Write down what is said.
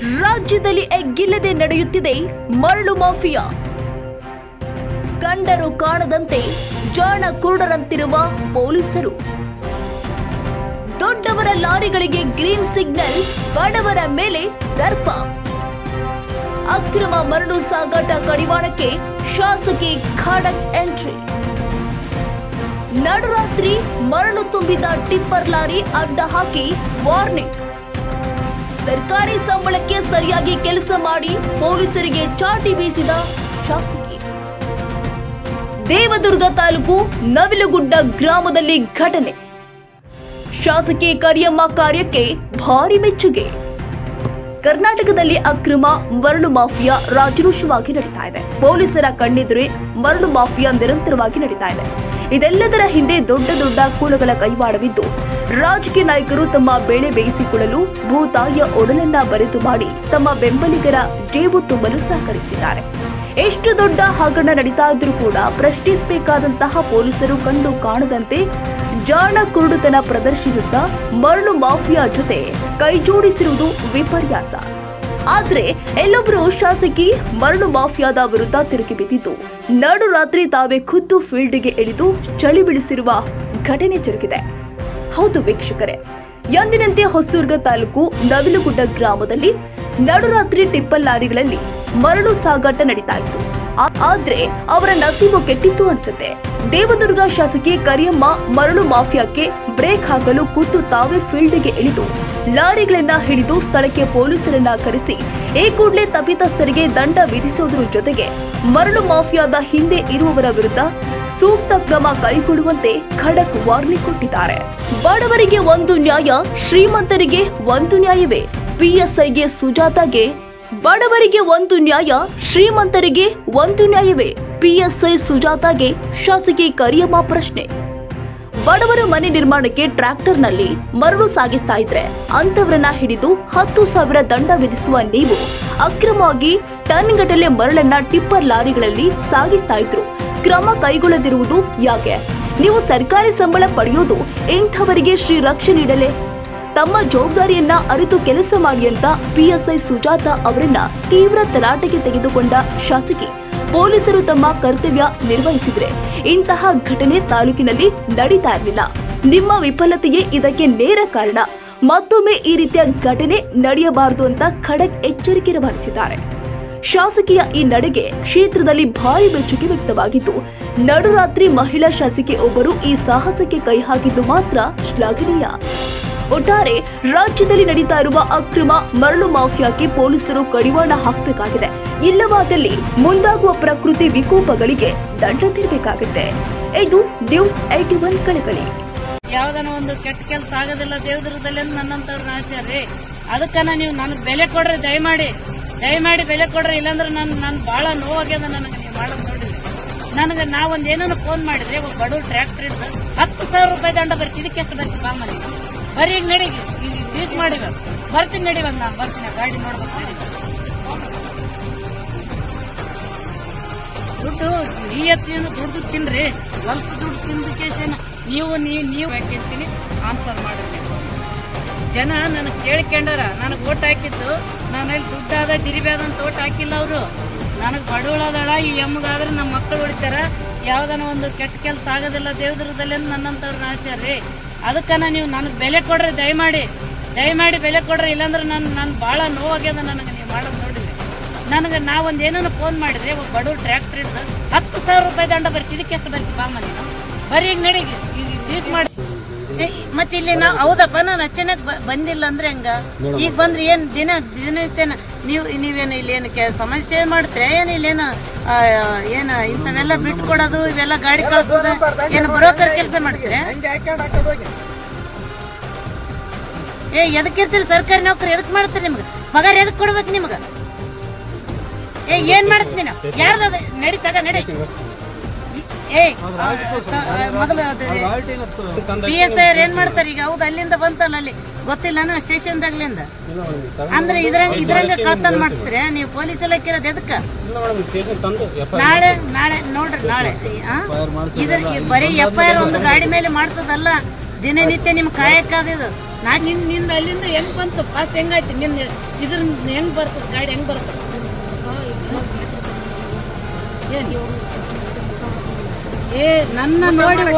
ರಾಜ್ಯದಲ್ಲಿ ಎಗ್ಗಿಲ್ಲದೆ ನಡೆಯುತ್ತಿದೆ ಮರಳು ಮಾಫಿಯಾ ಕಂಡರು ಕಾಣದಂತೆ ಜಾಣ ಕುರುಡರಂತಿರುವ ಪೊಲೀಸರು ದೊಡ್ಡವರ ಲಾರಿಗಳಿಗೆ ಗ್ರೀನ್ ಸಿಗ್ನಲ್ ಬಡವರ ಮೇಲೆ ದರ್ಪ ಅಕ್ರಮ ಮರಳು ಸಾಗಾಟ ಕಡಿವಾಣಕ್ಕೆ ಶಾಸಕಿ ಖಾಡಕ್ ಎಂಟ್ರಿ ನಡುರಾತ್ರಿ ಮರಳು ತುಂಬಿದ ಟಿಪ್ಪರ್ ಲಾರಿ ಅಡ್ಡ ಹಾಕಿ ವಾರ್ನಿಂಗ್ ಸರ್ಕಾರಿ ಸಂಬಳಕ್ಕೆ ಸರಿಯಾಗಿ ಕೆಲಸ ಮಾಡಿ ಪೊಲೀಸರಿಗೆ ಚಾಟಿ ಬೀಸಿದ ಶಾಸಕಿ ದೇವದುರ್ಗ ತಾಲೂಕು ನವಿಲುಗುಡ್ಡ ಗ್ರಾಮದಲ್ಲಿ ಘಟನೆ ಶಾಸಕಿ ಕರಿಯಮ್ಮ ಕಾರ್ಯಕ್ಕೆ ಭಾರಿ ಮೆಚ್ಚುಗೆ ಕರ್ನಾಟಕದಲ್ಲಿ ಅಕ್ರಮ ಮರಳು ಮಾಫಿಯಾ ರಾಜರೋಷವಾಗಿ ನಡೀತಾ ಇದೆ ಪೊಲೀಸರ ಕಣ್ಣೆದುರೇ ಮರಳು ಮಾಫಿಯಾ ನಿರಂತರವಾಗಿ ನಡೀತಾ ಇದೆ ಇದೆಲ್ಲದರ ಹಿಂದೆ ದೊಡ್ಡ ದೊಡ್ಡ ಕೂಳಗಳ ಕೈವಾಡವಿದ್ದು ರಾಜಕೀಯ ನಾಯಕರು ತಮ್ಮ ಬೆಳೆ ಬೇಯಿಸಿಕೊಳ್ಳಲು ಭೂತಾಯಿಯ ಒಡಲನ್ನ ಬರೆದು ಮಾಡಿ ತಮ್ಮ ಬೆಂಬಲಿಗರ ಜೇಬು ತುಂಬಲು ಸಹಕರಿಸಿದ್ದಾರೆ ಎಷ್ಟು ದೊಡ್ಡ ಹಗರಣ ನಡೀತಾ ಇದ್ರೂ ಕೂಡ ಪ್ರಶ್ನಿಸಬೇಕಾದಂತಹ ಪೊಲೀಸರು ಕಂಡು ಕಾಣದಂತೆ ಜಾಣ ಕುರುಡುತನ ಪ್ರದರ್ಶಿಸುತ್ತಾ ಮರಳು ಮಾಫಿಯಾ ಜೊತೆ ಕೈಜೋಡಿಸಿರುವುದು ವಿಪರ್ಯಾಸ ಆದ್ರೆ ಎಲ್ಲೊಬ್ರು ಶಾಸಕಿ ಮರಳು ಮಾಫಿಯಾದ ವಿರುದ್ಧ ತಿರುಗಿ ಬಿದ್ದಿದ್ದು ನಡು ರಾತ್ರಿ ತಾವೇ ಖುದ್ದು ಫೀಲ್ಡ್ಗೆ ಇಳಿದು ಚಳಿ ಬೀಳಿಸಿರುವ ಘಟನೆ ಜರುಗಿದೆ ಹೌದು ವೀಕ್ಷಕರೇ ಎಂದಿನಂತೆ ಹೊಸದುರ್ಗ ತಾಲೂಕು ನವಿಲುಗುಡ್ಡ ಗ್ರಾಮದಲ್ಲಿ ನಡುರಾತ್ರಿ ಟಿಪ್ಪಲ್ ಲಾರಿಗಳಲ್ಲಿ ಮರಳು ಸಾಗಾಟ ನಡೀತಾ ಇತ್ತು ಆ- ಆದ್ರೆ ಅವರ ನಸೀಬು ಕೆಟ್ಟಿತ್ತು ಅನ್ಸುತ್ತೆ ದೇವದುರ್ಗ ಶಾಸಕಿ ಕರಿಯಮ್ಮ ಮರಳು ಮಾಫಿಯಾಕ್ಕೆ ಬ್ರೇಕ್ ಹಾಕಲು ಖುದ್ದು ತಾವೇ ಫೀಲ್ಡ್ಗೆ ಇಳಿದು ಲಾರಿಗಳನ್ನ ಹಿಡಿದು ಸ್ಥಳಕ್ಕೆ ಪೊಲೀಸರನ್ನ ಕರೆಸಿ ಈ ಕೂಡಲೇ ತಪ್ಪಿತಸ್ಥರಿಗೆ ದಂಡ ವಿಧಿಸುವುದರ ಜೊತೆಗೆ ಮರಳು ಮಾಫಿಯಾದ ಹಿಂದೆ ಇರುವವರ ವಿರುದ್ಧ ಸೂಕ್ತ ಕ್ರಮ ಕೈಗೊಳ್ಳುವಂತೆ ಖಡಕ್ ವಾರ್ನಿಂಗ್ ಕೊಟ್ಟಿದ್ದಾರೆ ಬಡವರಿಗೆ ಒಂದು ನ್ಯಾಯ ಶ್ರೀಮಂತರಿಗೆ ಒಂದು ನ್ಯಾಯವೇ ಪಿಎಸ್ಐಗೆ ಸುಜಾತಾಗೆ ಬಡವರಿಗೆ ಒಂದು ನ್ಯಾಯ ಶ್ರೀಮಂತರಿಗೆ ಒಂದು ನ್ಯಾಯವೇ ಪಿಎಸ್ಐ ಸುಜಾತಾಗೆ ಶಾಸಕಿ ಕರಿಯಮ್ಮ ಪ್ರಶ್ನೆ ಬಡವರ ಮನೆ ನಿರ್ಮಾಣಕ್ಕೆ ಟ್ರ್ಯಾಕ್ಟರ್ನಲ್ಲಿ ಮರಳು ಸಾಗಿಸ್ತಾ ಇದ್ರೆ ಅಂತವರನ್ನ ಹಿಡಿದು ಹತ್ತು ಸಾವಿರ ದಂಡ ವಿಧಿಸುವ ನೀವು ಅಕ್ರಮವಾಗಿ ಟನ್ ಗಟ್ಟಲೆ ಮರಳನ್ನ ಟಿಪ್ಪರ್ ಲಾರಿಗಳಲ್ಲಿ ಸಾಗಿಸ್ತಾ ಇದ್ರು ಕ್ರಮ ಕೈಗೊಳ್ಳದಿರುವುದು ಯಾಕೆ ನೀವು ಸರ್ಕಾರಿ ಸಂಬಳ ಪಡೆಯೋದು ಇಂಥವರಿಗೆ ಶ್ರೀ ರಕ್ಷೆ ನೀಡಲೇ ತಮ್ಮ ಜವಾಬ್ದಾರಿಯನ್ನ ಅರಿತು ಕೆಲಸ ಮಾಡಿ ಅಂತ ಪಿಎಸ್ಐ ಸುಜಾತ ಅವರನ್ನ ತೀವ್ರ ತರಾಟೆಗೆ ತೆಗೆದುಕೊಂಡ ಶಾಸಕಿ ಪೊಲೀಸರು ತಮ್ಮ ಕರ್ತವ್ಯ ನಿರ್ವಹಿಸಿದ್ರೆ ಇಂತಹ ಘಟನೆ ತಾಲೂಕಿನಲ್ಲಿ ನಡೀತಾ ಇರಲಿಲ್ಲ ನಿಮ್ಮ ವಿಫಲತೆಯೇ ಇದಕ್ಕೆ ನೇರ ಕಾರಣ ಮತ್ತೊಮ್ಮೆ ಈ ರೀತಿಯ ಘಟನೆ ನಡೆಯಬಾರದು ಅಂತ ಖಡಕ್ ಎಚ್ಚರಿಕೆ ರವಾನಿಸಿದ್ದಾರೆ ಶಾಸಕಿಯ ಈ ನಡೆಗೆ ಕ್ಷೇತ್ರದಲ್ಲಿ ಭಾರಿ ಮೆಚ್ಚುಗೆ ವ್ಯಕ್ತವಾಗಿದ್ದು ನಡುರಾತ್ರಿ ಮಹಿಳಾ ಶಾಸಕಿ ಒಬ್ಬರು ಈ ಸಾಹಸಕ್ಕೆ ಕೈ ಹಾಕಿದ್ದು ಮಾತ್ರ ಶ್ಲಾಘನೀಯ ಒಟ್ಟಾರೆ ರಾಜ್ಯದಲ್ಲಿ ನಡೀತಾ ಇರುವ ಅಕ್ರಮ ಮರಳು ಮಾಫಿಯಾಕ್ಕೆ ಪೊಲೀಸರು ಕಡಿವಾಣ ಹಾಕಬೇಕಾಗಿದೆ ಇಲ್ಲವಾದಲ್ಲಿ ಮುಂದಾಗುವ ಪ್ರಕೃತಿ ವಿಕೋಪಗಳಿಗೆ ದಂಡ ತೆರಬೇಕಾಗುತ್ತೆ ಇದು ನ್ಯೂಸ್ ಏಟಿ ಒನ್ ಕಳಕಳಿ ಯಾವ್ದನ ಒಂದು ಕೆಟ್ಟ ಕೆಲಸ ಆಗೋದಿಲ್ಲ ದೇವದುರ್ಗದಲ್ಲಿ ಅಂತ ನನ್ನಂತವ್ರನ್ನ ಆಸೆ ಅದಕ್ಕನ ನೀವು ನನಗೆ ಬೆಲೆ ಕೊಡ್ರಿ ದಯಮಾಡಿ ದಯಮಾಡಿ ಬೆಲೆ ಕೊಡ್ರಿ ಇಲ್ಲಾಂದ್ರೆ ನನ್ ನನ್ ಬಹಳ ನೋವಾಗ್ಯದ ನನಗೆ ನೀವು ಮಾಡೋದು ನೋಡಿದ್ರೆ ನನಗೆ ನಾವೊಂದ್ ಏನಾನ ಫೋನ್ ಮಾಡಿದ್ರೆ ಒಬ್ಬ ಬಡವ್ರು ಟ್ರ್ಯಾಕ್ಟರ್ ಹಿಡಿದು ಹತ್ತು ಸಾವಿರ ರೂಪಾಯಿ ದಂಡ ಬರ್ತಿ ಇದಕ್ಕೆ ಎಷ್ಟು ಬರ್ತಿ ಬಾಮ ನೀನು ಬರೀ ಈಗ ನಡಿ ಈಗ ಸೀಟ್ ಮಾಡಿವ ಬರ್ತೀನಿ ನಡಿ ಬಂದ್ ನಾನು ಬರ್ತೀನಿ ಗಾಡಿ ನೋಡ್ಬೇಕು ನಡಿ ದುಡ್ಡು ನಿಯತ್ತೇನು ದುಡ್ಡು ತಿನ್ರಿ ಸ್ವಲ್ಪ ದುಡ್ಡು ತಿಂದ ಕೇಸೇನ ನೀವು ನೀ- ನೀವು ಹಾಕಿರ್ತೀನಿ ಆನ್ಸರ್ ಮಾಡಿರಿ ಜನ ನನಗೆ ಕೇಳ್ಕೊಂಡಾರ ನನಗೆ ಓಟ್ ಹಾಕಿದ್ದು ನಾನು ಅಲ್ಲಿ ದುಡ್ಡಾದ ಡಿರಿಬ್ಯಾದ ಅಂತ ಓಟ್ ಹಾಕಿಲ್ಲ ಅವರು ನನಗೆ ಬಡವಳದಾಳ ಈ ಎಮ್ಮಗಾದ್ರೆ ನಮ್ಮ ಮಕ್ಕಳು ಹೊಡಿತಾರ ಯಾವ್ದನ ಒಂದು ಕೆಟ್ಟ ಕೆಲಸ ಆಗೋದಿಲ್ಲ ದೇವದುರ್ಗದಲ್ಲಿ ಅಂತ ನನ್ನಂತವ್ರನ್ನ ಆಸೆ ರೀ ಅದಕ್ಕನ ನೀವು ನನಗೆ ಬೆಲೆ ಕೊಡ್ರಿ ದಯಮಾಡಿ ದಯಮಾಡಿ ಬೆಲೆ ಕೊಡ್ರಿ ಇಲ್ಲಾಂದ್ರೆ ನಾನು ನಾನು ಭಾಳ ನೋವಾಗ್ಯದ ನನಗೆ ನೀವು ಮಾಡೋದು ನೋಡಿದ್ರೆ ನನಗೆ ನಾವೊಂದು ಏನಾನ ಫೋನ್ ಮಾಡಿದ್ರೆ ಒಬ್ಬ ಬಡವ್ರು ಟ್ರ್ಯಾಕ್ಟರ್ ಹಿಡಿದು ಹತ್ತು ಸಾವಿರ ರೂಪಾಯಿ ದಂಡ ಬರ್ತಿ ಇದಕ್ಕೆ ಎಷ್ಟು ಬರ್ತಿ ಬಾಮ ನೀನು ಬರೀ ಈಗ ನಡಿ ಈಗ ಸೀಟ್ ಮಾಡಿ ಏ, ಮತ್ತೆ ಇಲ್ಲಿ ನಾವು ಹೌದಪ್ಪ ನಾನು ಅಚಾನಕ್ ಬ- ಬಂದಿಲ್ಲ ಅಂದ್ರೆ ಹಂಗ ಈಗ ಬಂದ್ರೆ ಏನ್ ದಿನ ದಿನನಿತ್ಯನ ನೀವು ನೀವೇನು ಇಲ್ಲಿ ಏನು ಕೆ- ಸಮಸ್ಯೆ ಮಾಡ್ತೀರಾ ಏನು ಇಲ್ಲೇನು ಆ, ಏನ ಇಂಥವೆಲ್ಲ ಬಿಟ್ಟು ಕೊಡೋದು ಇವೆಲ್ಲ ಗಾಡಿ ಕಳ್ಸೋದು ಏನು ಬ್ರೋಕರ್ ಕೆಲಸ ಮಾಡ್ತೀರಾ ಏ ಎದಕ್ಕಿರ್ತೀರಿ ಸರ್ಕಾರಿ ನೌಕರಿ ಎದಕ್ ಮಾಡ್ತೀರಿ ನಿಮ್ಗೆ ಪಗಾರ ಎದಕ್ ಕೊಡ್ಬೇಕು ನಿಮ್ಗೆ ಏ ಏನ್ ಮಾಡತ್ ನೀನು ಯಾರ್ದು ಅದು? ನಡಿ ತಗ ನಡಿ ಏ ಮೊದಲು ಪಿ ಎಸ್ ಐ ಏನ್ ಮಾಡ್ತಾರೆ ಈಗ ಹೌದು ಅಲ್ಲಿಂದ ಬಂತಲ್ಲ ಅಲ್ಲಿ ಗೊತ್ತಿಲ್ಲ ಸ್ಟೇಷನ್ದಾಗ್ಲಿಂದ ಅಂದ್ರೆ ಇದ್ರಂಗ ಇದ್ರಂಗ ಕಳ್ತನ ಮಾಡಿಸ್ತೀರಿ ನೀವು ಪೊಲೀಸ್ ಎಲ್ಲ ಇಕ್ಕಿರೋದು ಎದಕ್ಕ ನಾಳೆ ನಾಳೆ ನೋಡ್ರಿ ನಾಳೆ ಆ? ಇದ್ರ ಈ ಬರೀ ಎಫ್ ಐ ಆರ್ ಒಂದು ಗಾಡಿ ಮೇಲೆ ಮಾಡ್ಸೋದಲ್ಲ ದಿನನಿತ್ಯ ನಿಮ್ ಕಾಯಕ್ಕಾದ ಇದು ನಾ ನಿನ್ ನಿಂದ ಅಲ್ಲಿಂದ ಹೆಂಗ್ ಬಂತು ಪಾಸ್ ಹೆಂಗಾಯ್ತು ನಿನ್ನ ಇದ್ರ ಹೆಂಗ್ ಬರ್ತದ ಗಾಡಿ ಹೆಂಗ್ ಬರ್ತದ ಏನ್ ಏ ನನ್ನ ನೋಡಿ